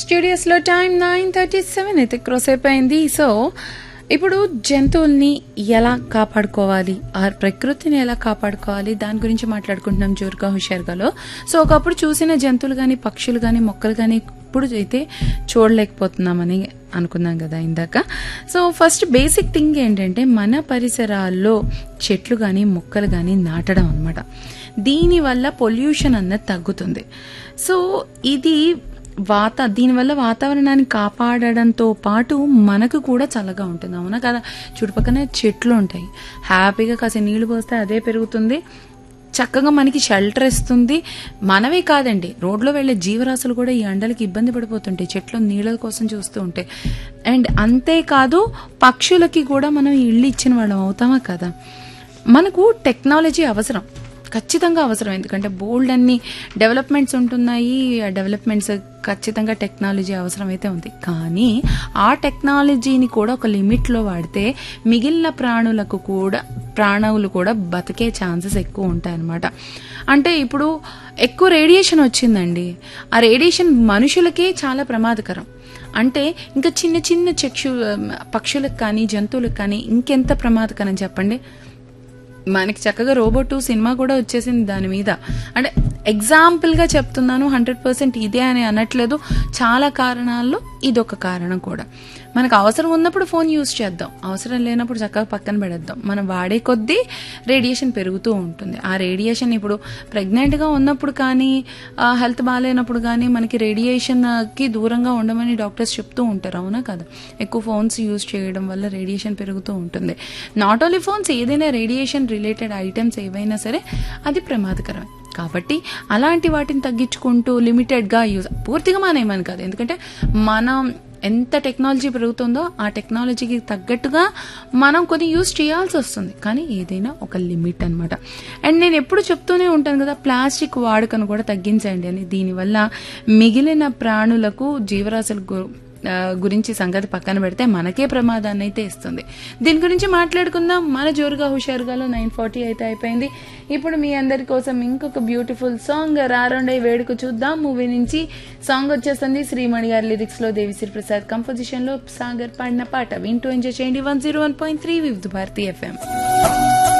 స్టూడియోస్లో time nine thirty seven అయితే cross అయిపోయింది so ఇప్పుడు జంతువుల్ని ఎలా కాపాడుకోవాలి ఆ ప్రకృతిని ఎలా కాపాడుకోవాలి దాని గురించి మాట్లాడుకుంటున్నాం జోరుగా హుషారుగాలో సో ఒకప్పుడు చూసిన జంతువులు కానీ పక్షులు కానీ మొక్కలు కానీ ఇప్పుడు అయితే చూడలేకపోతున్నామని అనుకున్నాం కదా ఇందాక సో ఫస్ట్ బేసిక్ థింగ్ ఏంటంటే మన పరిసరాల్లో చెట్లు కానీ మొక్కలు కానీ నాటడం అనమాట దీనివల్ల పొల్యూషన్ అన్నది తగ్గుతుంది సో ఇది వాత దీనివల్ల వాతావరణాన్ని కాపాడడంతో పాటు మనకు కూడా చల్లగా ఉంటుంది అవునా కదా చుట్టుపక్కల చెట్లు ఉంటాయి హ్యాపీగా కాసేపు నీళ్లు పోస్తే అదే పెరుగుతుంది చక్కగా మనకి షెల్టర్ ఇస్తుంది మనమే కాదండి రోడ్లో వెళ్ళే జీవరాశులు కూడా ఈ ఎండలకి ఇబ్బంది పడిపోతుంటాయి చెట్లు నీళ్ళ కోసం చూస్తూ ఉంటాయి అండ్ అంతేకాదు పక్షులకి కూడా మనం ఇల్లు ఇచ్చిన వాళ్ళం అవుతామా కదా మనకు టెక్నాలజీ అవసరం ఖచ్చితంగా అవసరం ఎందుకంటే బోల్డ్ అన్ని డెవలప్మెంట్స్ ఉంటున్నాయి ఆ డెవలప్మెంట్స్ ఖచ్చితంగా టెక్నాలజీ అవసరం అయితే ఉంది కానీ ఆ టెక్నాలజీని కూడా ఒక లిమిట్లో వాడితే మిగిలిన ప్రాణులకు కూడా ప్రాణులు కూడా బతికే ఛాన్సెస్ ఎక్కువ ఉంటాయన్నమాట అంటే ఇప్పుడు ఎక్కువ రేడియేషన్ వచ్చిందండి ఆ రేడియేషన్ మనుషులకే చాలా ప్రమాదకరం అంటే ఇంకా చిన్న చిన్న చక్షు పక్షులకు కానీ జంతువులకు కానీ ఇంకెంత ప్రమాదకరం చెప్పండి మనకి చక్కగా రోబోట్ సినిమా కూడా వచ్చేసింది దాని మీద అంటే ఎగ్జాంపుల్గా చెప్తున్నాను హండ్రెడ్ పర్సెంట్ ఇదే అని అనట్లేదు చాలా కారణాల్లో ఇదొక కారణం కూడా మనకు అవసరం ఉన్నప్పుడు ఫోన్ యూజ్ చేద్దాం అవసరం లేనప్పుడు చక్కగా పక్కన పెడేద్దాం మనం వాడే కొద్దీ రేడియేషన్ పెరుగుతూ ఉంటుంది ఆ రేడియేషన్ ఇప్పుడు ప్రెగ్నెంట్గా ఉన్నప్పుడు కానీ హెల్త్ బాగాలేనప్పుడు కానీ మనకి రేడియేషన్కి దూరంగా ఉండమని డాక్టర్స్ చెప్తూ ఉంటారు అవునా కదా ఎక్కువ ఫోన్స్ యూజ్ చేయడం వల్ల రేడియేషన్ పెరుగుతూ ఉంటుంది నాట్ ఓన్లీ ఫోన్స్ ఏదైనా రేడియేషన్ రిలేటెడ్ ఐటమ్స్ ఏవైనా సరే అది ప్రమాదకరమే కాబట్టి అలాంటి వాటిని తగ్గించుకుంటూ లిమిటెడ్గా యూజ్ పూర్తిగా మానేయమని కాదు ఎందుకంటే మనం ఎంత టెక్నాలజీ పెరుగుతుందో ఆ టెక్నాలజీకి తగ్గట్టుగా మనం కొన్ని యూజ్ చేయాల్సి వస్తుంది కానీ ఏదైనా ఒక లిమిట్ అనమాట అండ్ నేను ఎప్పుడు చెప్తూనే ఉంటాను కదా ప్లాస్టిక్ వాడుకను కూడా తగ్గించండి అని దీనివల్ల మిగిలిన ప్రాణులకు జీవరాశులకు గురించి సంగతి పక్కన పెడితే మనకే ప్రమాదాన్ని అయితే ఇస్తుంది దీని గురించి మాట్లాడుకుందాం మన జోరుగా హుషారుగాలో నైన్ ఫార్టీ అయితే అయిపోయింది ఇప్పుడు మీ అందరి కోసం ఇంకొక బ్యూటిఫుల్ సాంగ్ రారండే వేడుక చూద్దాం మూవీ నుంచి సాంగ్ వచ్చేస్తుంది శ్రీమణి గారి లిరిక్స్ లో దేవిశ్రీ ప్రసాద్ కంపోజిషన్ లో సాగర్ పాడిన పాట వింటూ ఎంజాయ్ చేయండి one zero one point three Vividh Bharati FM